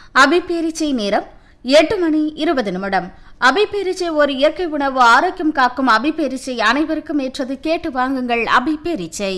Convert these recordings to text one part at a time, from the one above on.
அபிப்பேரிச்சை நேரம் எட்டு மணி இருபது நிமிடம் அபிப்பேரிச்சை ஒரு இயற்கை உணவு ஆரோக்கியம் காக்கும் அபிப்பேரிச்சை அனைவருக்கும் ஏற்றது கேட்டு வாங்குங்கள் அபிப்பேரிச்சை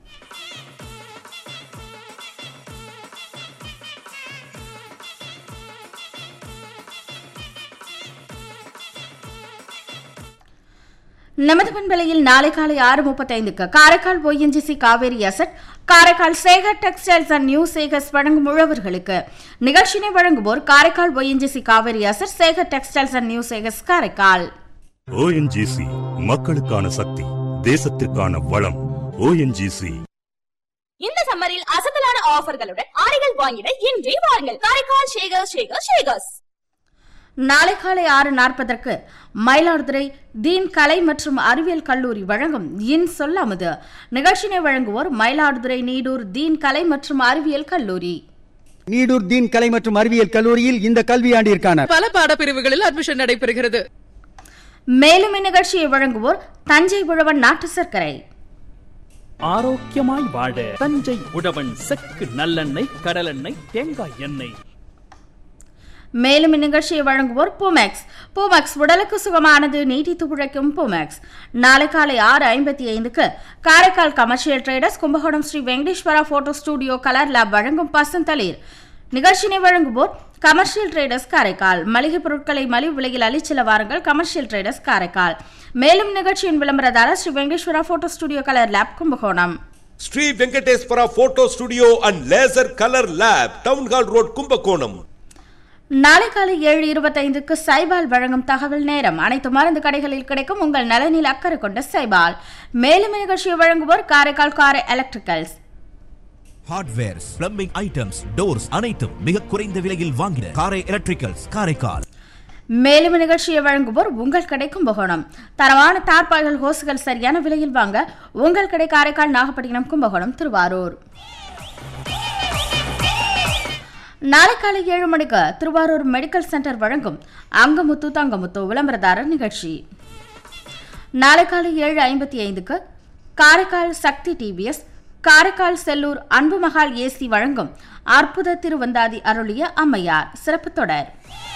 நமது பண்பலையில் நாளை காலை ஆறு முப்பத்தைந்துக்கு Karaikal ONGC Cauvery asset Karaikal Sekar textiles and new Sekars வழங்கும் உழவர்களுக்கு நிகழ்ச்சினை வழங்குவோர் Karaikal ONGC Cauvery asset Sekar textiles and new Sekars Karaikal ONGC மக்களுக்கான சக்தி தேசத்திற்கான வளம் ஓஎன்ஜிசி இந்த சம்மரில் அசத்தலான ஆஃபர்களுடன் ஆடைகள் வாங்கிட இன்றே வாருங்கள் காரைக்கால் ஷேகர் ஷேகர் ஷேகர்ஸ் நாளை காலை ஆறு நாற்பதற்கு மயிலாடுதுறை தீன் கலை மற்றும் அறிவியல் கல்லூரி வழங்கும் இன் சொல்லாமது நிகழ்ச்சினை வழங்குவோர் மயிலாடுதுறை நீடூர் தீன் கலை மற்றும் அறிவியல் கல்லூரி நீடூர் தீன் கலை மற்றும் அறிவியல் கல்லூரியில் இந்த கல்வியாண்டிற்கான பல பாடப்பிரிவுகளில் அட்மிஷன் நடைபெறுகிறது மேலும் இந்நிகழ்ச்சியை வழங்குவோர் தஞ்சை உழவன் நாட்டு சர்க்கரை ஆரோக்கியமாய் வாழ தஞ்சை உழவன் செக்கு நல்லெண்ணெய் கடலெண்ணெய் தேங்காய் எண்ணெய் மேலும் இந்நிகழ்ச்சியை வழங்குவோர் பூமேக்ஸ் பூமேக்ஸ் உடலுக்கு சுகமானது நீட்டித்து உழைக்கும் பூமேக்ஸ் நாளை காலை ஆறு ஐம்பத்தி ஐந்துக்கு Karaikal commercial traders Kumbakonam Sri Venkateswara photo studio colour lab வழங்கும் பசந்தளிர் நிகழ்ச்சினை வழங்குவோர் கமர்ஷியல் ட்ரேடர்ஸ் காரைக்கால் மளிகை பொருட்களை மலிவு விலையில் அளிச்சில வாருங்கள் கமர்ஷியல் ட்ரேடர்ஸ் காரைக்கால் மேலும் நிகழ்ச்சியின் விளம்பரதாரர் Sri Venkateswara photo studio colour lab Kumbakonam Sri Venkateswara photo studio and laser colour lab town hall road Kumbakonam நாளை காலை ஏழு இருபத்தைந்துக்கு சைபால் வழங்கும் தகவல் நேரம் அனைத்து மருந்து கடைகளில் கிடைக்கும் உங்கள் நலனில் அக்கறை கொண்ட சைபால் மேலும் நிகழ்ச்சியை வழங்குவோர் Karaikal Karai electricals hardwares plumbing items doors அனைத்தும் மிக குறைந்த விலையில் வாங்கின காரை எலக்ட்ரிக்கல்ஸ் காரைக்கால் மேலும் நிகழ்ச்சியை வழங்குவோர் உங்கள் கடை கும்பகோணம் தரமான தார்பாய்கள் ஹோஸ்கள் சரியான விலையில் வாங்க உங்கள் கடை காரைக்கால் நாகப்பட்டினம் கும்பகோணம் திருவாரூர் நாளை காலை ஏழு மணிக்கு திருவாரூர் மெடிக்கல் சென்டர் வழங்கும் அங்கமுத்து தங்கமுத்து விளம்பரதாரர் நிகழ்ச்சி நாளை காலை ஏழு ஐம்பத்தி ஐந்துக்கு காரைக்கால் சக்தி டிவிஎஸ் காரைக்கால் செல்லூர் அன்பு மகால் ஏசி வழங்கும் அற்புத திருவந்தாதி அருளிய அம்மையார் சிறப்பு தொடர்